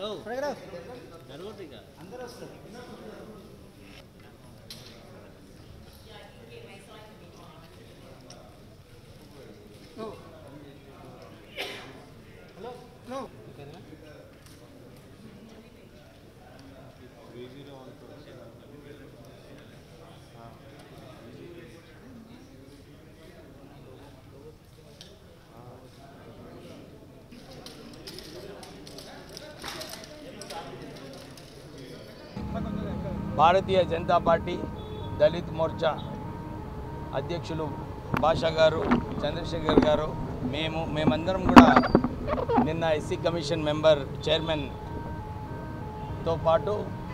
భారతీయ జనతా పార్టీ దళిత్ మోర్చా అధ్యక్షులు భాషా గారు చంద్రశేఖర్ గారు మేము మేమందరం కూడా నిన్న ఎస్సీ కమిషన్ మెంబర్ చైర్మన్తో పాటు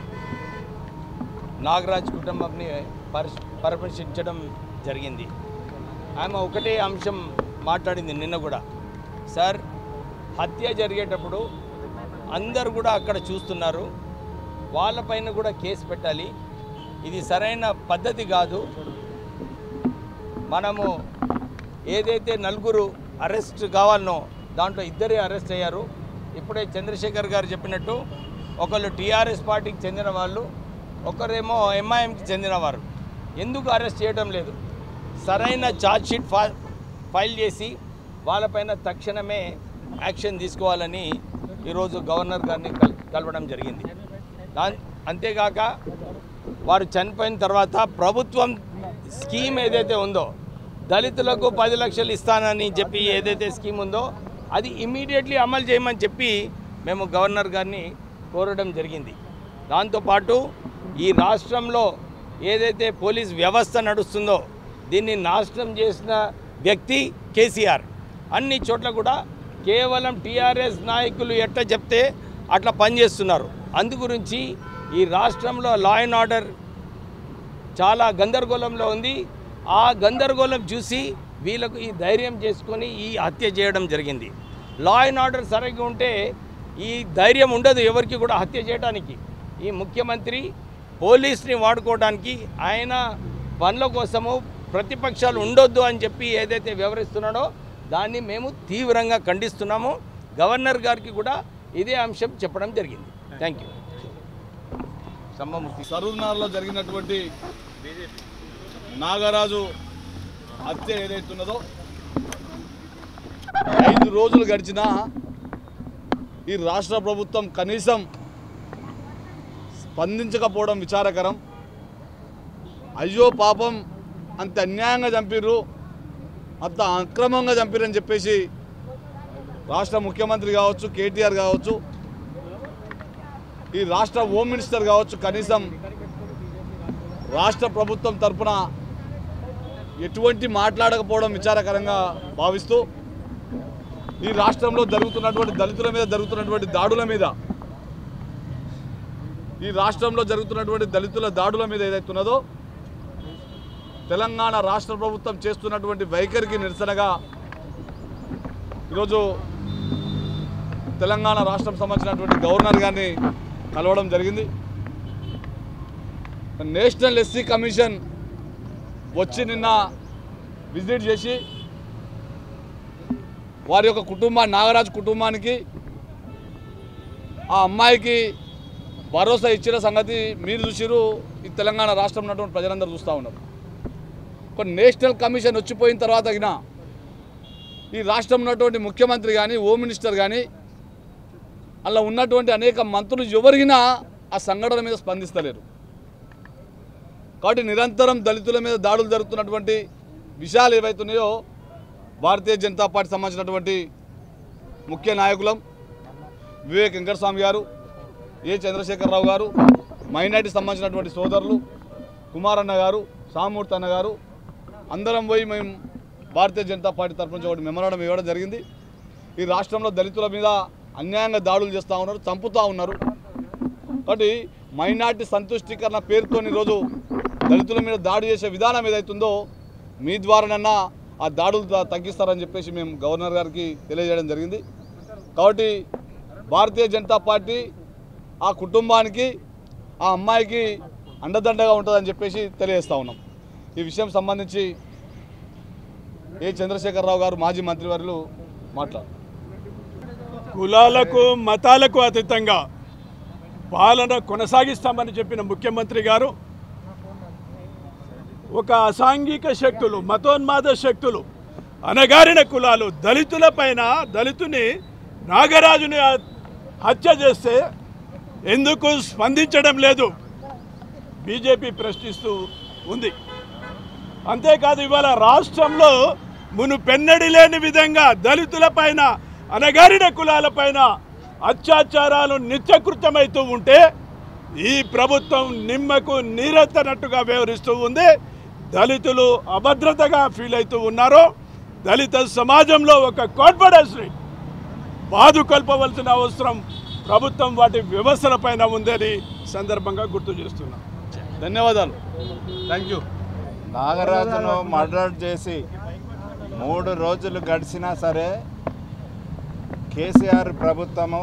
నాగరాజ్ కుటుంబంని పరిశ పరామర్శించడం జరిగింది ఆమె ఒకటే అంశం మాట్లాడింది నిన్న కూడా సార్ హత్య జరిగేటప్పుడు అందరు కూడా అక్కడ చూస్తున్నారు వాళ్ళపైన కూడా కేసు పెట్టాలి ఇది సరైన పద్ధతి కాదు మనము ఏదైతే నలుగురు అరెస్ట్ కావాలనో దాంట్లో ఇద్దరే అరెస్ట్ అయ్యారు ఇప్పుడే చంద్రశేఖర్ గారు చెప్పినట్టు ఒకళ్ళు టీఆర్ఎస్ పార్టీకి చెందిన వాళ్ళు ఒకరేమో ఎంఐఎంకి చెందినవారు ఎందుకు అరెస్ట్ చేయడం లేదు సరైన ఛార్జ్షీట్ ఫా ఫైల్ చేసి వాళ్ళపైన తక్షణమే యాక్షన్ తీసుకోవాలని ఈరోజు గవర్నర్ గారిని కల్ కలవడం జరిగింది దా అంతేకాక వారు చనిపోయిన తర్వాత ప్రభుత్వం స్కీమ్ ఏదైతే ఉందో దళితులకు పది లక్షలు ఇస్తానని చెప్పి ఏదైతే స్కీమ్ ఉందో అది ఇమీడియట్లీ అమలు చేయమని చెప్పి మేము గవర్నర్ గారిని కోరడం జరిగింది దాంతోపాటు ఈ రాష్ట్రంలో ఏదైతే పోలీస్ వ్యవస్థ నడుస్తుందో దీన్ని నాశనం చేసిన వ్యక్తి కేసీఆర్ అన్ని చోట్ల కూడా కేవలం టీఆర్ఎస్ నాయకులు ఎట్ట చెప్తే అట్లా పనిచేస్తున్నారు అందు గురించి ఈ రాష్ట్రంలో లా అండ్ ఆర్డర్ చాలా గందరగోళంలో ఉంది ఆ గందరగోళం చూసి వీళ్ళకు ఈ ధైర్యం చేసుకొని ఈ హత్య చేయడం జరిగింది లా అండ్ ఆర్డర్ సరిగ్గా ఉంటే ఈ ధైర్యం ఉండదు ఎవరికి కూడా హత్య చేయడానికి ఈ ముఖ్యమంత్రి పోలీస్ని వాడుకోవడానికి ఆయన పనుల కోసము ప్రతిపక్షాలు ఉండొద్దు అని చెప్పి ఏదైతే వివరిస్తున్నాడో దాన్ని మేము తీవ్రంగా ఖండిస్తున్నాము గవర్నర్ గారికి కూడా ఇదే అంశం చెప్పడం జరిగింది థ్యాంక్ యూ సంబమూర్తి సరూర్నగర్లో జరిగినటువంటి నాగరాజు హత్య ఏదైతున్నదో ఐదు రోజులు గడిచినా ఈ రాష్ట్ర ప్రభుత్వం కనీసం స్పందించకపోవడం విచారకరం అయ్యో పాపం అంత అన్యాయంగా చంపిర్రు అంత అక్రమంగా చంపిరని చెప్పేసి రాష్ట్ర ముఖ్యమంత్రి కావచ్చు కేటీఆర్ కావచ్చు ఈ రాష్ట్ర హోమ్ మినిస్టర్ కావచ్చు కనీసం రాష్ట్ర ప్రభుత్వం తరపున ఎటువంటి మాట్లాడకపోవడం విచారకరంగా భావిస్తూ ఈ రాష్ట్రంలో జరుగుతున్నటువంటి దళితుల మీద జరుగుతున్నటువంటి దాడుల మీద ఈ రాష్ట్రంలో జరుగుతున్నటువంటి దళితుల దాడుల మీద ఏదైతున్నదో తెలంగాణ రాష్ట్ర ప్రభుత్వం చేస్తున్నటువంటి వైఖరికి నిరసనగా ఈరోజు తెలంగాణ రాష్ట్రం సంబంధించినటువంటి గవర్నర్ గారిని కలవడం జరిగింది నేషనల్ ఎస్సీ కమిషన్ వచ్చి నిన్న విజిట్ చేసి వారి యొక్క కుటుంబా నాగరాజు కుటుంబానికి ఆ అమ్మాయికి భరోసా ఇచ్చిన సంగతి మీరు చూసిరు ఈ తెలంగాణ రాష్ట్రం ఉన్నటువంటి ప్రజలందరూ చూస్తూ ఉన్నారు ఒక నేషనల్ కమిషన్ వచ్చిపోయిన తర్వాత తగిన ఈ రాష్ట్రం ఉన్నటువంటి ముఖ్యమంత్రి కానీ హోమ్ మినిస్టర్ కానీ అలా ఉన్నటువంటి అనేక మంత్రులు ఎవరిగినా ఆ సంఘటన మీద స్పందిస్తలేరు కాబట్టి నిరంతరం దళితుల మీద దాడులు జరుగుతున్నటువంటి విషయాలు ఏవైతున్నాయో భారతీయ జనతా పార్టీ సంబంధించినటువంటి ముఖ్య నాయకులం వివేక్ వెంకటస్వామి గారు ఏ చంద్రశేఖరరావు గారు మైనార్టీ సంబంధించినటువంటి సోదరులు కుమారన్న గారు సామూర్తి అన్న గారు అందరం పోయి మేము భారతీయ జనతా పార్టీ తరఫు నుంచి ఒకటి మెమరాండం ఇవ్వడం జరిగింది ఈ రాష్ట్రంలో దళితుల మీద అన్యాయంగా దాడులు చేస్తూ ఉన్నారు చంపుతూ ఉన్నారు కాబట్టి మైనార్టీ సంతుష్టీకరణ పేరుతో ఈరోజు దళితుల మీద దాడి చేసే విధానం ఏదైతుందో మీ ద్వారానన్నా ఆ దాడులు త- తగ్గిస్తారని చెప్పేసి మేము గవర్నర్ గారికి తెలియజేయడం జరిగింది కాబట్టి భారతీయ జనతా పార్టీ ఆ కుటుంబానికి ఆ అమ్మాయికి అండదండగా ఉంటుందని చెప్పేసి తెలియజేస్తా ఉన్నాం ఈ విషయం సంబంధించి ఏ చంద్రశేఖరరావు గారు మాజీ మంత్రివర్యులు మాట్లాడు కులాలకు మతాలకు అతీతంగా పాలన కొనసాగిస్తామని చెప్పిన ముఖ్యమంత్రి గారు ఒక అసాంఘిక శక్తులు మతోన్మాద శక్తులు అనగారిన కులాలు దళితులపైన దళితుని నాగరాజుని హత్య చేస్తే ఎందుకు స్పందించడం లేదు బీజేపీ ప్రశ్నిస్తూ ఉంది అంతేకాదు ఇవాళ రాష్ట్రంలో మును పెన్నడి లేని విధంగా దళితులపైన అనగారిన కులాలపైన అత్యాచారాలు నిత్యకృతమవుతూ ఉంటే ఈ ప్రభుత్వం నిమ్మకు నీరెత్తనట్టుగా వ్యవహరిస్తూ ఉంది దళితులు అభద్రతగా ఫీల్ అవుతూ ఉన్నారు దళిత సమాజంలో ఒక కాన్ఫిడెన్స్ని బాదుకొల్పవలసిన అవసరం ప్రభుత్వం వాటి వ్యవస్థల పైన ఉందని సందర్భంగా గుర్తు చేస్తున్నాం ధన్యవాదాలు థ్యాంక్ యూ నాగరాజును మర్డర్ చేసి మూడు రోజులు గడిచినా సరే కేసీఆర్ ప్రభుత్వము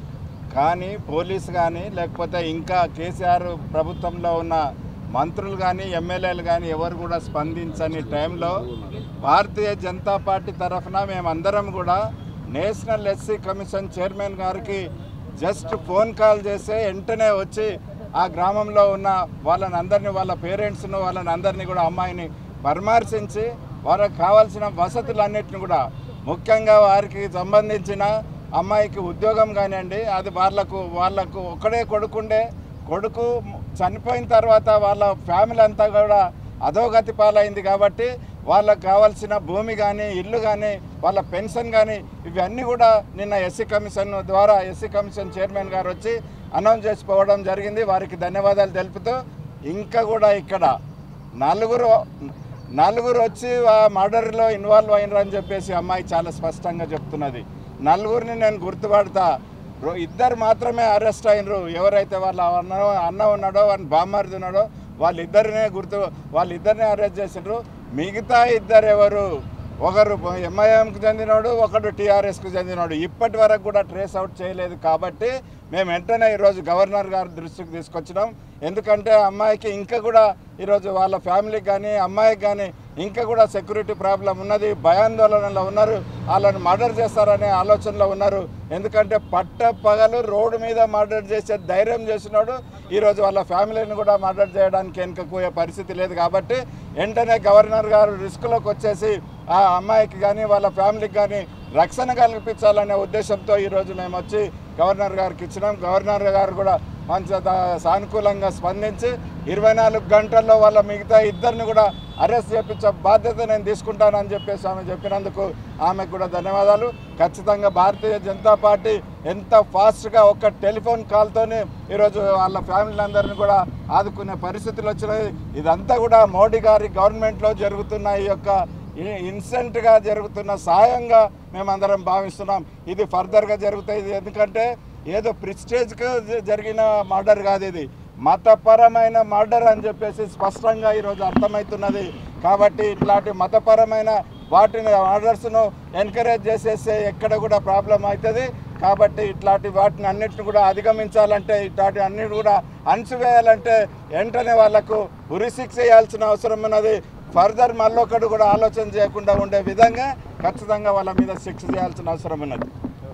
కానీ పోలీస్ కానీ లేకపోతే ఇంకా కేసీఆర్ ప్రభుత్వంలో ఉన్న మంత్రులు కానీ ఎమ్మెల్యేలు కానీ ఎవరు కూడా స్పందించని టైంలో భారతీయ జనతా పార్టీ తరఫున మేమందరం కూడా నేషనల్ ఎస్సీ కమిషన్ చైర్మన్ గారికి జస్ట్ ఫోన్ కాల్ చేస్తే వెంటనే వచ్చి ఆ గ్రామంలో ఉన్న వాళ్ళని అందరినీ వాళ్ళ పేరెంట్స్ను వాళ్ళని అందరినీ కూడా అమ్మాయిని పరామర్శించి వారికి కావాల్సిన వసతులన్నిటిని కూడా ముఖ్యంగా వారికి సంబంధించిన అమ్మాయికి ఉద్యోగం కానివ్వండి అది వాళ్ళకు వాళ్ళకు ఒక్కడే కొడుకుండే కొడుకు చనిపోయిన తర్వాత వాళ్ళ ఫ్యామిలీ అంతా కూడా అధోగతి పాలైంది కాబట్టి వాళ్ళకు కావాల్సిన భూమి కానీ ఇల్లు కానీ వాళ్ళ పెన్షన్ కానీ ఇవన్నీ కూడా నిన్న ఎస్సీ కమిషన్ ద్వారా ఎస్సీ కమిషన్ చైర్మన్ గారు వచ్చి అనౌన్స్ చేసిపోవడం జరిగింది వారికి ధన్యవాదాలు తెలుపుతూ ఇంకా కూడా ఇక్కడ నలుగురు నలుగురు వచ్చి ఆ మర్డర్లో ఇన్వాల్వ్ అయినరు అని చెప్పేసి అమ్మాయి చాలా స్పష్టంగా చెప్తున్నది నలుగురిని నేను గుర్తుపడతా రో- ఇద్దరు మాత్రమే అరెస్ట్ అయినరు ఎవరైతే వాళ్ళ అన్న అన్న ఉన్నాడో వాడిని బామ్మారిది ఉన్నాడో వాళ్ళిద్దరినే గుర్తు వాళ్ళిద్దరినే అరెస్ట్ చేసిండ్రు మిగతా ఇద్దరు ఎవరు ఒకరు ఎంఐఎంకి చెందినోడు ఒకడు టీఆర్ఎస్కి చెందినోడు ఇప్పటి వరకు కూడా ట్రేస్ అవుట్ చేయలేదు కాబట్టి మేము వెంటనే ఈరోజు గవర్నర్ గారి దృష్టికి తీసుకొచ్చినాం ఎందుకంటే అమ్మాయికి ఇంకా కూడా ఈరోజు వాళ్ళ ఫ్యామిలీకి కానీ అమ్మాయికి కానీ ఇంకా కూడా సెక్యూరిటీ ప్రాబ్లం ఉన్నది భయాందోళనలో ఉన్నారు వాళ్ళని మర్డర్ చేస్తారనే ఆలోచనలో ఉన్నారు ఎందుకంటే పట్ట పగలు రోడ్డు మీద మర్డర్ చేసే ధైర్యం చేసినాడు ఈరోజు వాళ్ళ ఫ్యామిలీని కూడా మర్డర్ చేయడానికి వెనుకపోయే పరిస్థితి లేదు కాబట్టి వెంటనే గవర్నర్ గారు రిస్క్లోకి వచ్చేసి ఆ అమ్మాయికి కానీ వాళ్ళ ఫ్యామిలీకి కానీ రక్షణ కల్పించాలనే ఉద్దేశంతో ఈరోజు మేము వచ్చి గవర్నర్ గారికి ఇచ్చినాం గవర్నర్ గారు కూడా మంచి దా- సానుకూలంగా స్పందించి ఇరవై నాలుగు గంటల్లో వాళ్ళ మిగతా ఇద్దరిని కూడా అరెస్ట్ చేపించే బాధ్యత నేను తీసుకుంటానని చెప్పేసి ఆమె చెప్పినందుకు ఆమెకు కూడా ధన్యవాదాలు ఖచ్చితంగా భారతీయ జనతా పార్టీ ఎంత ఫాస్ట్గా ఒక టెలిఫోన్ కాల్తోనే ఈరోజు వాళ్ళ ఫ్యామిలీ అందరిని కూడా ఆదుకునే పరిస్థితులు వచ్చినాయి ఇదంతా కూడా మోడీ గారి గవర్నమెంట్లో జరుగుతున్న ఈ యొక్క ఇ- ఇన్సెంట్గా జరుగుతున్న సాయంగా మేమందరం భావిస్తున్నాం ఇది ఫర్దర్గా జరుగుతాయి ఇది ఎందుకంటే ఏదో ప్రిస్టేజ్గా జరిగిన మర్డర్ కాదు ఇది మతపరమైన మర్డర్ అని చెప్పేసి స్పష్టంగా ఈరోజు అర్థమవుతున్నది కాబట్టి ఇట్లాంటి మతపరమైన వాటిని మర్డర్స్ను ఎంకరేజ్ చేసేస్తే ఎక్కడ కూడా ప్రాబ్లం అవుతుంది కాబట్టి ఇట్లాంటి వాటిని అన్నిటిని కూడా అధిగమించాలంటే ఇట్లాంటి అన్నిటి కూడా అణచివేయాలంటే వెంటనే వాళ్ళకు ఉరిశిక్ష చేయాల్సిన అవసరం ఉన్నది ఫర్దర్ మళ్ళొకడు కూడా ఆలోచన చేయకుండా ఉండే విధంగా ఖచ్చితంగా వాళ్ళ మీద శిక్ష చేయాల్సిన అవసరం ఉన్నది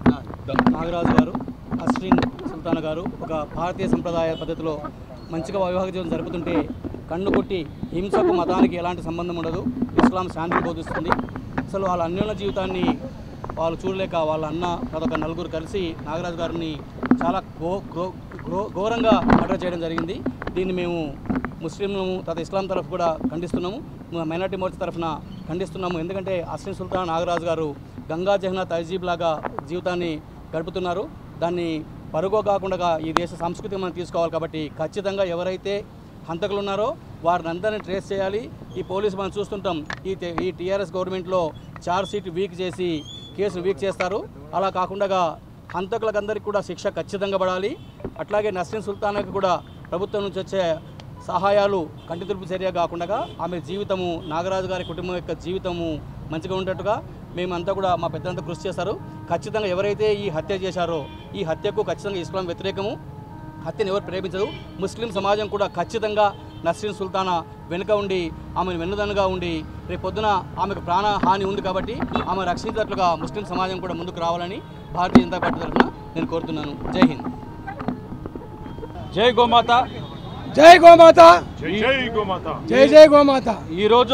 నాగరాజు గారు అస్రీన్ సుల్తాన్ గారు ఒక భారతీయ సంప్రదాయ పద్ధతిలో మంచిగా వివాహ జీవితం జరుపుతుంటే కన్ను కొట్టి హింసకు మతానికి ఎలాంటి సంబంధం ఉండదు ఇస్లాం శాంతిని బోధిస్తుంది అసలు వాళ్ళ అన్యోన్య జీవితాన్ని వాళ్ళు చూడలేక వాళ్ళ అన్న అదొక నలుగురు కలిసి నాగరాజు గారిని చాలా ఘో ఘో ఘో- ఘోరంగా మర్డర్ చేయడం జరిగింది దీన్ని మేము ముస్లింలు తర్వాత ఇస్లాం తరఫు కూడా ఖండిస్తున్నాము మైనార్టీ మోర్చా తరఫున ఖండిస్తున్నాము ఎందుకంటే అస్లిం సుల్తాన్ నాగరాజు గారు గంగా జహ్నా తహజీబ్ లాగా జీవితాన్ని గడుపుతున్నారు దాన్ని పరుగో కాకుండా ఈ దేశ సంస్కృతి మనం తీసుకోవాలి కాబట్టి ఖచ్చితంగా ఎవరైతే హంతకులు ఉన్నారో వారిని అందరినీ ట్రేస్ చేయాలి ఈ పోలీసు మనం చూస్తుంటాం ఈ తే- ఈ టీఆర్ఎస్ గవర్నమెంట్లో చార్జ్ షీట్ వీక్ చేసి కేసును వీక్ చేస్తారు అలా కాకుండా హంతకులకందరికీ కూడా శిక్ష ఖచ్చితంగా పడాలి అట్లాగే నస్రీన్ సుల్తానాకి కూడా ప్రభుత్వం నుంచి వచ్చే సహాయాలు కంటి తులుపు చర్య కాకుండా ఆమె జీవితము నాగరాజు గారి కుటుంబం యొక్క జీవితము మంచిగా ఉండేట్టుగా మేమంతా కూడా మా పెద్దలంతా కృషి చేశారు ఖచ్చితంగా ఎవరైతే ఈ హత్య చేశారో ఈ హత్యకు ఖచ్చితంగా ఇస్లాం వ్యతిరేకము హత్యను ఎవరు ప్రేమించదు ముస్లిం సమాజం కూడా ఖచ్చితంగా నస్రీన్ సుల్తానా వెనుక ఉండి ఆమెను వెన్నుదన్నుగా ఉండి రేపు పొద్దున ఆమెకు ప్రాణ హాని ఉంది కాబట్టి ఆమె రక్షించేటట్లుగా ముస్లిం సమాజం కూడా ముందుకు రావాలని భారతీయ జనతా పార్టీ తరఫున నేను కోరుతున్నాను జై హింద్ జై గోమాత జై గోమాత జై గోమాత జై జై గోమాత ఈరోజు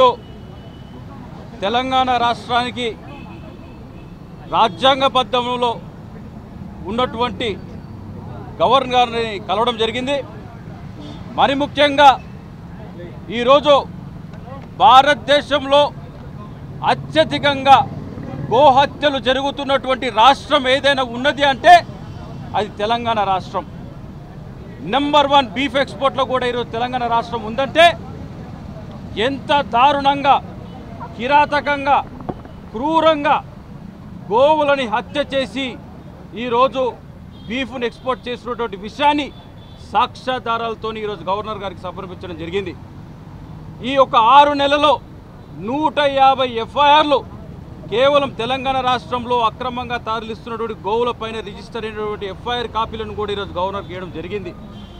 తెలంగాణ రాష్ట్రానికి రాజ్యాంగబద్ధంలో ఉన్నటువంటి గవర్నర్ గారిని కలవడం జరిగింది మరి ముఖ్యంగా ఈరోజు భారతదేశంలో అత్యధికంగా గోహత్యలు జరుగుతున్నటువంటి రాష్ట్రం ఏదైనా ఉన్నది అంటే అది తెలంగాణ రాష్ట్రం నెంబర్ వన్ బీఫ్ ఎక్స్పోర్ట్లో కూడా ఈరోజు తెలంగాణ రాష్ట్రం ఉందంటే ఎంత దారుణంగా కిరాతకంగా క్రూరంగా గోవులని హత్య చేసి ఈరోజు బీఫ్ను ఎక్స్పోర్ట్ చేసినటువంటి విషయాన్ని సాక్ష్యాధారాలతో ఈరోజు గవర్నర్ గారికి సమర్పించడం జరిగింది ఈ యొక్క ఆరు నెలలో నూట యాభై ఎఫ్ఐఆర్లు కేవలం తెలంగాణ రాష్ట్రంలో అక్రమంగా తరలిస్తున్నటువంటి గోవుల పైన రిజిస్టర్ అయినటువంటి ఎఫ్ఐఆర్ కాపీలను కూడా ఈరోజు గవర్నర్ చేయడం జరిగింది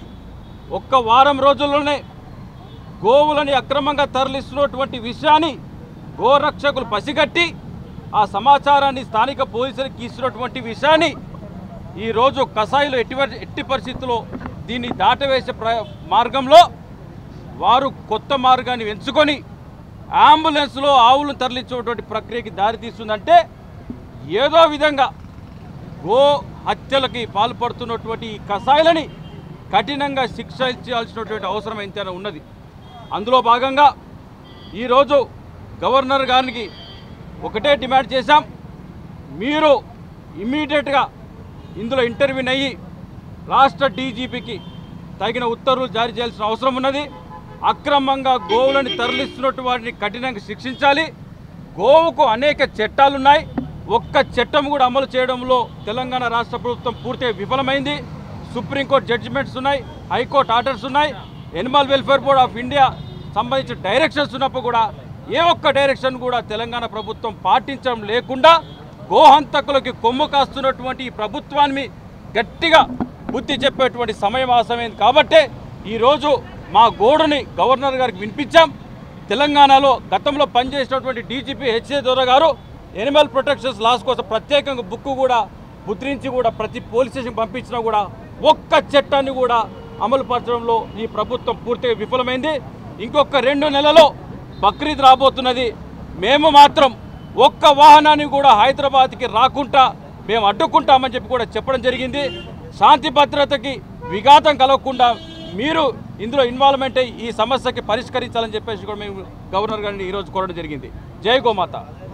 ఒక్క వారం రోజుల్లోనే గోవులని అక్రమంగా తరలిస్తున్నటువంటి విషయాన్ని గోరక్షకులు పసిగట్టి ఆ సమాచారాన్ని స్థానిక పోలీసులకు ఇస్తున్నటువంటి విషయాన్ని ఈరోజు కసాయిలు ఎట్టి పరి- ఎట్టి పరిస్థితుల్లో దీన్ని దాటవేసే ప్ర మార్గంలో వారు కొత్త మార్గాన్ని ఎంచుకొని అంబులెన్స్లో ఆవులను తరలించేటువంటి ప్రక్రియకి దారితీస్తుందంటే ఏదో విధంగా గో హత్యలకి పాల్పడుతున్నటువంటి ఈ కసాయిలని కఠినంగా శిక్ష ఇచ్చాల్సినటువంటి అవసరం ఎంతైనా ఉన్నది అందులో భాగంగా ఈరోజు గవర్నర్ గారికి ఒకటే డిమాండ్ చేశాం మీరు ఇమ్మీడియట్గా ఇందులో ఇంటర్వ్యూన్ అయ్యి రాష్ట్ర డీజీపీకి తగిన ఉత్తర్వులు జారీ చేయాల్సిన అవసరం ఉన్నది అక్రమంగా గోవులను తరలిస్తున్నట్టు వారిని కఠినంగా శిక్షించాలి గోవుకు అనేక చట్టాలున్నాయి ఒక్క చట్టం కూడా అమలు చేయడంలో తెలంగాణ రాష్ట్ర ప్రభుత్వం పూర్తిగా విఫలమైంది సుప్రీంకోర్టు జడ్జిమెంట్స్ ఉన్నాయి హైకోర్టు ఆర్డర్స్ ఉన్నాయి animal welfare board of India సంబంధించిన డైరెక్షన్స్ ఉన్నప్పుడు కూడా ఏ ఒక్క డైరెక్షన్ కూడా తెలంగాణ ప్రభుత్వం పాటించడం లేకుండా గోహంతకులకి కొమ్ము కాస్తున్నటువంటి ఈ ప్రభుత్వాన్ని గట్టిగా బుద్ధి చెప్పేటువంటి సమయం ఆసమైంది కాబట్టే ఈరోజు మా గోడుని గవర్నర్ గారికి వినిపించాం తెలంగాణలో గతంలో పనిచేసినటువంటి డీజీపీ హెచ్ఏ దొర గారు ఎనిమల్ ప్రొటెక్షన్స్ లాస్ కోసం ప్రత్యేకంగా బుక్ కూడా ముద్రించి కూడా ప్రతి పోలీస్ స్టేషన్ పంపించినా కూడా ఒక్క చట్టాన్ని కూడా అమలు పరచడంలో ఈ ప్రభుత్వం పూర్తిగా విఫలమైంది ఇంకొక రెండు నెలలో బక్రీద్ రాబోతున్నది మేము మాత్రం ఒక్క వాహనాన్ని కూడా హైదరాబాద్కి రాకుండా మేము అడ్డుకుంటామని చెప్పి కూడా చెప్పడం జరిగింది శాంతి భద్రతకి విఘాతం కలగకుండా మీరు ఇందులో ఇన్వాల్వ్మెంట్ అయ్యి ఈ సమస్యకి పరిష్కరించాలని చెప్పేసి కూడా మేము గవర్నర్ గారిని ఈరోజు కోరడం జరిగింది జై గోమాత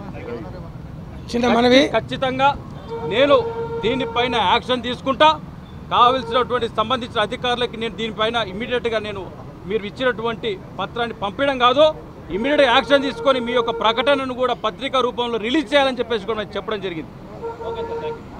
చిన్న మనవి ఖచ్చితంగా నేను దీనిపైన యాక్షన్ తీసుకుంటా కావలసినటువంటి సంబంధించిన అధికారులకి నేను దీనిపైన ఇమీడియట్గా నేను మీరు ఇచ్చినటువంటి పత్రాన్ని పంపించడం కాదు ఇమీడియట్ యాక్షన్ తీసుకొని మీ యొక్క ప్రకటనను కూడా పత్రికా రూపంలో రిలీజ్ చేయాలని చెప్పేసి కూడా నేను చెప్పడం జరిగింది